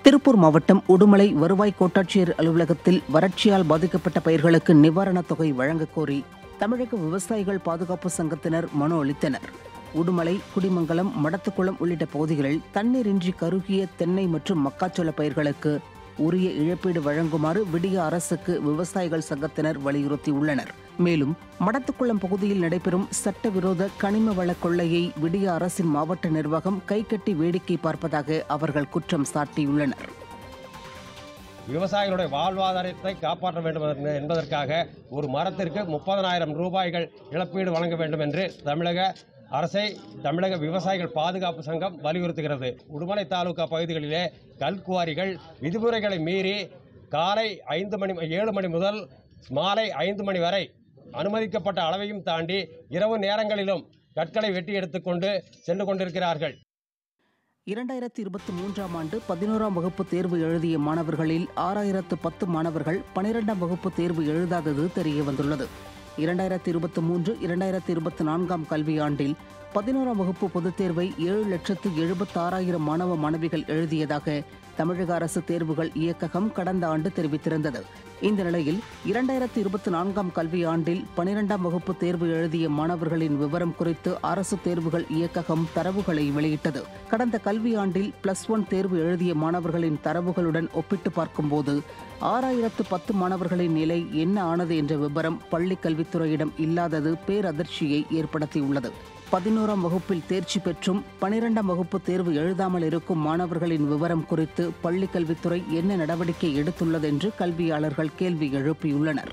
திருப்பூர் மாவட்டம் உடுமலை வருவாய் கோட்டாட்சியர் அலுவலகத்தில் வறட்சியால் பாதிக்கப்பட்ட பயிர்களுக்கு நிவாரணத் தொகை வழங்கக் கோரி தமிழக விவசாயிகள் பாதுகாப்பு சங்கத்தினர் மனு அளித்தனர் உடுமலை குடிமங்கலம் மடத்துக்குளம் உள்ளிட்ட பகுதிகளில் தண்ணீரின்றி கருகிய தென்னை மற்றும் மக்காச்சோள பயிர்களுக்கு உரிய இழப்பீடு வழங்குமாறு விடிய அரசுக்கு விவசாயிகள் சங்கத்தினர் வலியுறுத்தியுள்ளனர் மேலும் மடத்துக்குளம் பகுதியில் நடைபெறும் சட்டவிரோத கனிம வள கொள்ளையை விடிய அரசின் மாவட்ட நிர்வாகம் கைகட்டி வேடிக்கை பார்ப்பதாக அவர்கள் குற்றம் சாட்டியுள்ளனர் விவசாயிகளுடைய வாழ்வாதாரத்தை காப்பாற்ற வேண்டும் என்பதற்கு- என்பதற்காக ஒரு மரத்திற்கு முப்பதனாயிரம் ரூபாய்கள் இழப்பீடு வழங்க வேண்டும் என்று தமிழக அரசை தமிழக விவசாயிகள் பாதுகாப்பு சங்கம் வலியுறுத்துகிறது உடுமலை தாலுகா பகுதிகளிலே கல்குவாரிகள் விதிமுறைகளை மீறி காலை ஐந்து மணி ஏழு மணி முதல் மாலை ஐந்து மணி வரை அனுமதிக்கப்பட்ட அளவையும் தாண்டி இரவு நேரங்களிலும் கற்களை வெட்டி எடுத்துக்கொண்டு சென்று கொண்டிருக்கிறார்கள் இரண்டாயிரத்தி இருபத்தி மூன்றாம் ஆண்டு பதினோராம் வகுப்பு தேர்வு எழுதிய மாணவர்களில் ஆறாயிரத்து பத்து மாணவர்கள் பனிரெண்டாம் வகுப்பு தேர்வு எழுதாதது தெரிய வந்துள்ளது இரண்டாயிரத்தி இருபத்தி மூன்று இரண்டாயிரத்தி இருபத்தி நான்காம் கல்வியாண்டில் பதினோராம் வகுப்பு பொதுத் தேர்வை ஏழு லட்சத்து எழுபத்தாறாயிரம் மாணவ மாணவிகள் எழுதியதாக தமிழக அரசு தேர்வுகள் இயக்ககம் கடந்த ஆண்டு தெரிவித்திருந்தது இந்த நிலையில் இரண்டாயிரத்தி இருபத்தி நான்காம் கல்வியாண்டில் பனிரெண்டாம் வகுப்பு தேர்வு எழுதிய மாணவர்களின் விவரம் குறித்து அரசு தேர்வுகள் இயக்ககம் தரவுகளை வெளியிட்டது கடந்த கல்வியாண்டில் பிளஸ் ஒன் தேர்வு எழுதிய மாணவர்களின் தரவுகளுடன் ஒப்பிட்டு பார்க்கும்போது ஆறாயிரத்து பத்து மாணவர்களின் நிலை என்ன ஆனது என்ற விவரம் பள்ளி கல்வித்துறையிடம் இல்லாதது பேரதிர்ச்சியை ஏற்படுத்தியுள்ளது பதினோராம் வகுப்பில் தேர்ச்சி பெற்றும் பனிரெண்டாம் வகுப்பு தேர்வு எழுதாமல் இருக்கும் மாணவர்களின் விவரம் குறித்து பள்ளி கல்வித்துறை என்ன நடவடிக்கை எடுத்துள்ளது என்று கல்வியாளர்கள் கேள்வி எழுப்பியுள்ளனர்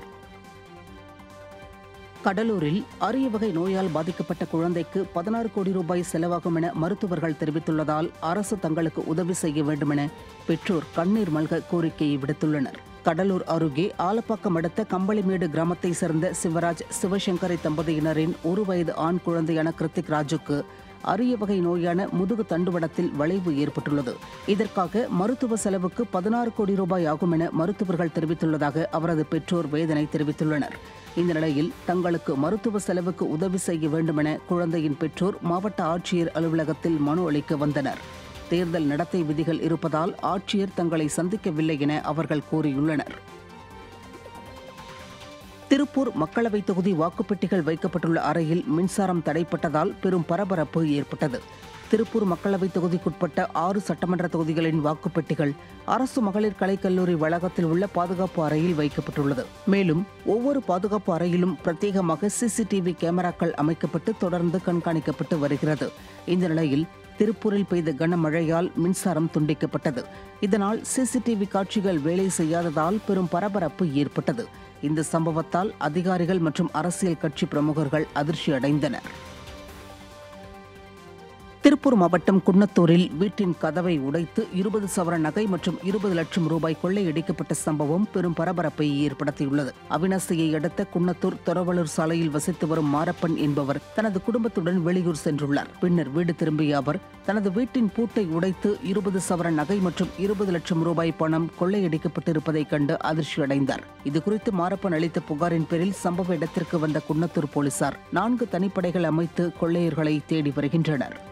கடலூரில் அரிய வகை நோயால் பாதிக்கப்பட்ட குழந்தைக்கு பதினாறு கோடி ரூபாய் செலவாகும் என மருத்துவர்கள் தெரிவித்துள்ளதால் அரசு தங்களுக்கு உதவி செய்ய வேண்டுமென பெற்றோர் கண்ணீர் மல்க கோரிக்கையை விடுத்துள்ளனர் கடலூர் அருகே ஆலப்பாக்கம் அடுத்த கம்பளிமேடு கிராமத்தைச் சேர்ந்த சிவராஜ் சிவசங்கரை தம்பதியினரின் ஒரு வயது ஆண் குழந்தையான கிருத்திக் ராஜுக்கு அரிய வகை நோயான முதுகு தண்டுவடத்தில் வளைவு ஏற்பட்டுள்ளது இதற்காக மருத்துவ செலவுக்கு பதினாறு கோடி ரூபாய் ஆகும் என மருத்துவர்கள் தெரிவித்துள்ளதாக அவரது பெற்றோர் வேதனை தெரிவித்துள்ளனர் இந்த நிலையில் தங்களுக்கு மருத்துவ செலவுக்கு உதவி செய்ய வேண்டுமென குழந்தையின் பெற்றோர் மாவட்ட ஆட்சியர் அலுவலகத்தில் மனு அளிக்க வந்தனர் தேர்தல் நடத்தை விதிகள் இருப்பதால் ஆட்சியர் தங்களை சந்திக்கவில்லை என அவர்கள் கூறியுள்ளனர் திருப்பூர் மக்களவைத் தொகுதி வாக்குப்பெட்டிகள் வைக்கப்பட்டுள்ள அறையில் மின்சாரம் தடைப்பட்டதால் பெரும் பரபரப்பு ஏற்பட்டது திருப்பூர் மக்களவைத் தொகுதிக்குட்பட்ட ஆறு சட்டமன்ற தொகுதிகளின் வாக்குப்பெட்டிகள் அரசு மகளிர் கலைக்கல்லூரி வளாகத்தில் உள்ள பாதுகாப்பு அறையில் வைக்கப்பட்டுள்ளது மேலும் ஒவ்வொரு பாதுகாப்பு அறையிலும் பிரத்யேகமாக சிசிடிவி கேமராக்கள் அமைக்கப்பட்டு தொடர்ந்து கண்காணிக்கப்பட்டு வருகிறது இந்த நிலையில் திருப்பூரில் பெய்த கனமழையால் மின்சாரம் துண்டிக்கப்பட்டது இதனால் சிசிடிவி காட்சிகள் வேலை செய்யாததால் பெரும் பரபரப்பு ஏற்பட்டது இந்த சம்பவத்தால் அதிகாரிகள் மற்றும் அரசியல் கட்சி பிரமுகர்கள் அதிர்ச்சி அடைந்தனர் திருப்பூர் மாவட்டம் குன்னத்தூரில் வீட்டின் கதவை உடைத்து இருபது சவர நகை மற்றும் இருபது லட்சம் ரூபாய் கொள்ளையடிக்கப்பட்ட சம்பவம் பெரும் பரபரப்பை ஏற்படுத்தியுள்ளது அவினாசியை அடுத்த குன்னத்தூர் தொரவலூர் சாலையில் வசித்து வரும் மாரப்பன் என்பவர் தனது குடும்பத்துடன் வெளியூர் சென்றுள்ளார் பின்னர் வீடு திரும்பிய அவர் தனது வீட்டின் பூட்டை உடைத்து இருபது சவர நகை மற்றும் இருபது லட்சம் ரூபாய் பணம் கொள்ளையடிக்கப்பட்டிருப்பதைக் கண்டு அதிர்ச்சி அடைந்தார் இதுகுறித்து மாரப்பன் அளித்த புகாரின் பேரில் சம்பவ இடத்திற்கு வந்த குன்னத்தூர் போலீசார் நான்கு தனிப்படைகள் அமைத்து கொள்ளையர்களை தேடி வருகின்றனர்